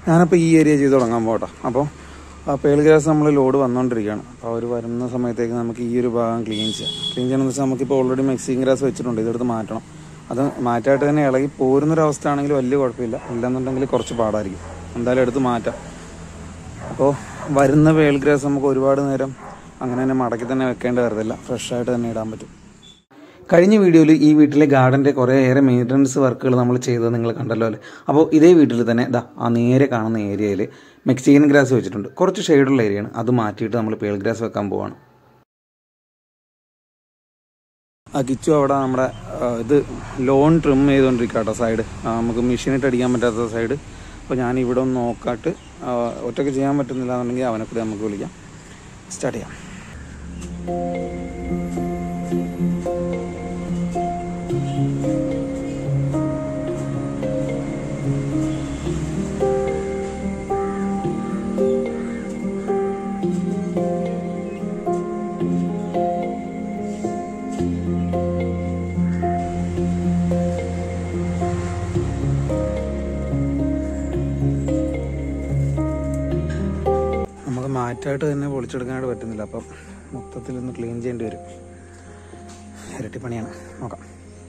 ഞാനപ്പോൾ ഈ ഏരിയ ചെയ്ത് തുടങ്ങാൻ പോട്ടെ അപ്പോൾ ആ പേൾ ഗ്രാസ് നമ്മൾ ലോഡ് വന്നുകൊണ്ടിരിക്കുകയാണ് അപ്പോൾ അവർ വരുന്ന സമയത്തേക്ക് നമുക്ക് ഈ ഒരു ഭാഗം ക്ലീൻ ചെയ്യാം ക്ലീൻ ചെയ്യണമെന്ന് വെച്ചാൽ നമുക്കിപ്പോൾ ഓൾറെഡി മെക്സിക്കൻ ഗ്രാസ് വെച്ചിട്ടുണ്ട് ഇതെടുത്ത് മാറ്റണം അത് മാറ്റായിട്ട് തന്നെ ഇളകി പോരുന്നൊരവസ്ഥ ആണെങ്കിൽ വലിയ കുഴപ്പമില്ല ഇല്ലെന്നുണ്ടെങ്കിൽ കുറച്ച് പാടായിരിക്കും എന്തായാലും എടുത്ത് മാറ്റാം അപ്പോൾ വരുന്ന പേൾ ഗ്രാസ് നമുക്ക് ഒരുപാട് നേരം അങ്ങനെ തന്നെ മടക്കി തന്നെ വെക്കേണ്ടി വരത്തില്ല ഫ്രഷ് ആയിട്ട് തന്നെ ഇടാൻ പറ്റും കഴിഞ്ഞ വീഡിയോയിൽ ഈ വീട്ടിലെ ഗാർഡൻ്റെ കുറേയേറെ മെയിൻ്റനൻസ് വർക്കുകൾ നമ്മൾ ചെയ്തത് നിങ്ങൾ കണ്ടല്ലോ അല്ലേ അപ്പോൾ ഇതേ വീട്ടിൽ തന്നെ ദാ ആ നേരെ കാണുന്ന ഏരിയയിൽ മെക്സിക്കൻ ഗ്രാസ് വെച്ചിട്ടുണ്ട് കുറച്ച് ഷെയ്ഡുള്ള ഏരിയയാണ് അത് മാറ്റിയിട്ട് നമ്മൾ പേൾ ഗ്രാസ് വെക്കാൻ പോവാണ് ആ കിച്ചു അവിടെ നമ്മുടെ ആ, ഇത് ലോൺ ട്രിം ചെയ്തുകൊണ്ടിരിക്കുക കേട്ടോ സൈഡ് നമുക്ക് മെഷീനിട്ട് അടിക്കാൻ പറ്റാത്ത സൈഡ് അപ്പോൾ ഞാൻ ഇവിടെ ഒന്ന് നോക്കാട്ട് ആ, ഒറ്റയ്ക്ക് ചെയ്യാൻ പറ്റുന്നില്ല എന്നുണ്ടെങ്കിൽ അവനെ കൂടി നമുക്ക് വിളിക്കാം സ്റ്റാർട്ട് ചെയ്യാം നമുക്ക് മാറ്റായിട്ട് തന്നെ പൊളിച്ചെടുക്കാനായിട്ട് പറ്റുന്നില്ല അപ്പം മൊത്തത്തിൽ ഒന്ന് ക്ലീൻ ചെയ്യേണ്ടി വരും ഇരട്ടിപ്പണിയാണ് നോക്കാം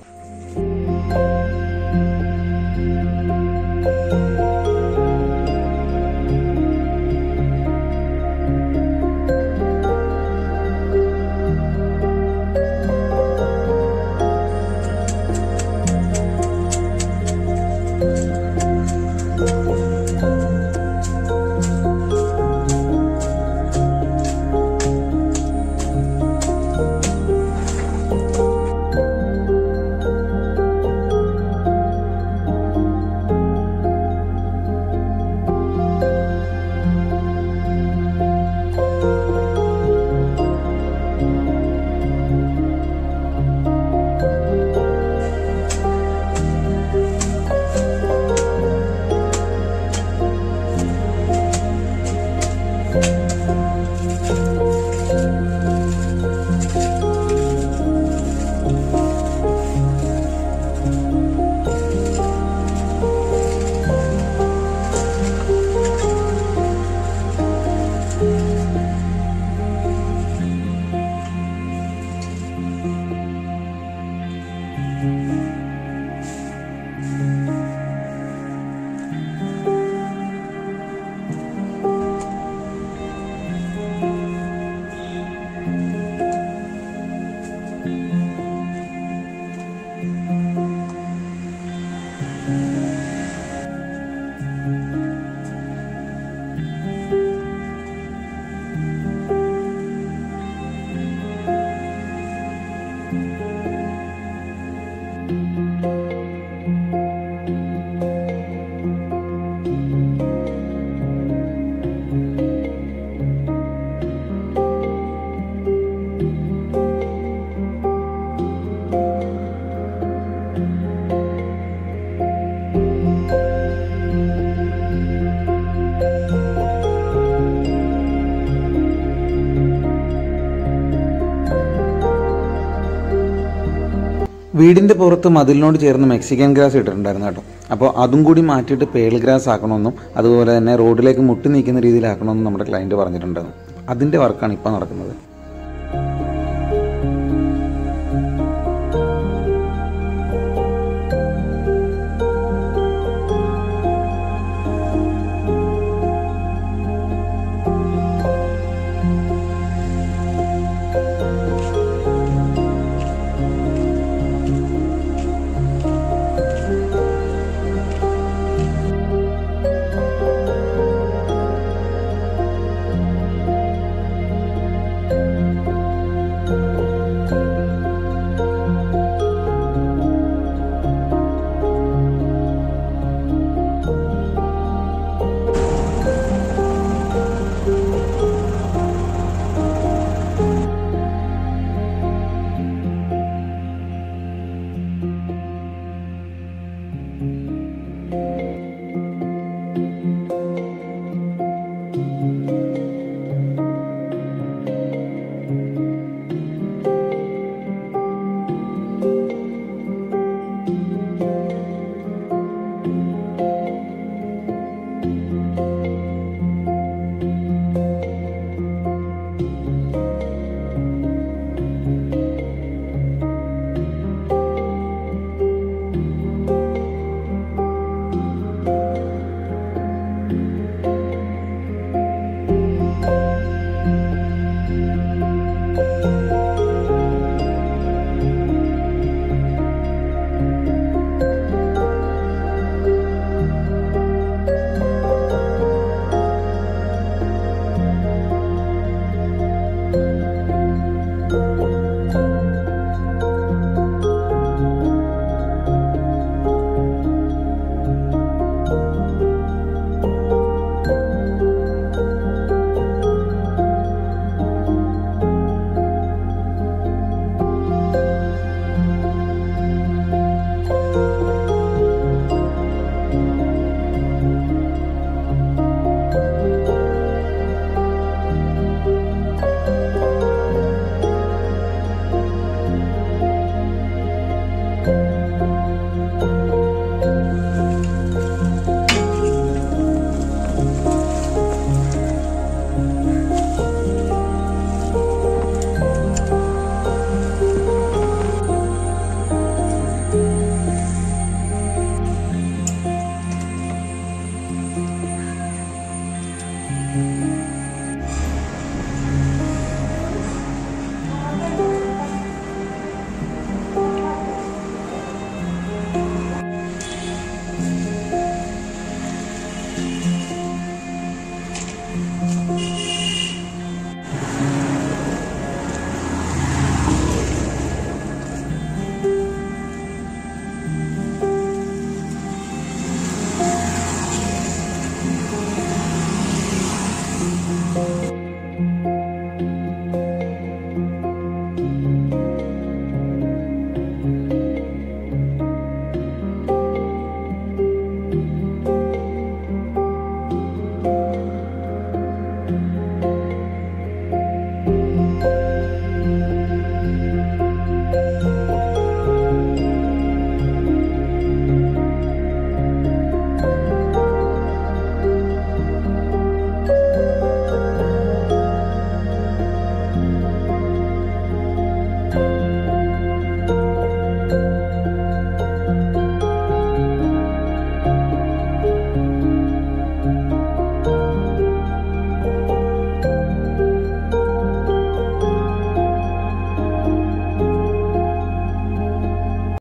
വീടിൻ്റെ പുറത്ത് മതിലിനോട് ചേർന്ന് മെക്സിക്കൻ ഗ്രാസ് ഇട്ടിട്ടുണ്ടായിരുന്നു കേട്ടോ അപ്പോൾ അതും കൂടി മാറ്റിയിട്ട് പേൾ ഗ്രാസ് ആക്കണമെന്നും അതുപോലെ തന്നെ റോഡിലേക്ക് മുട്ടി നീക്കുന്ന രീതിയിലാക്കണമെന്നും നമ്മുടെ ക്ലയൻറ്റ് പറഞ്ഞിട്ടുണ്ടായിരുന്നു അതിൻ്റെ വർക്കാണ് ഇപ്പോൾ നടക്കുന്നത് ചെയ്യാം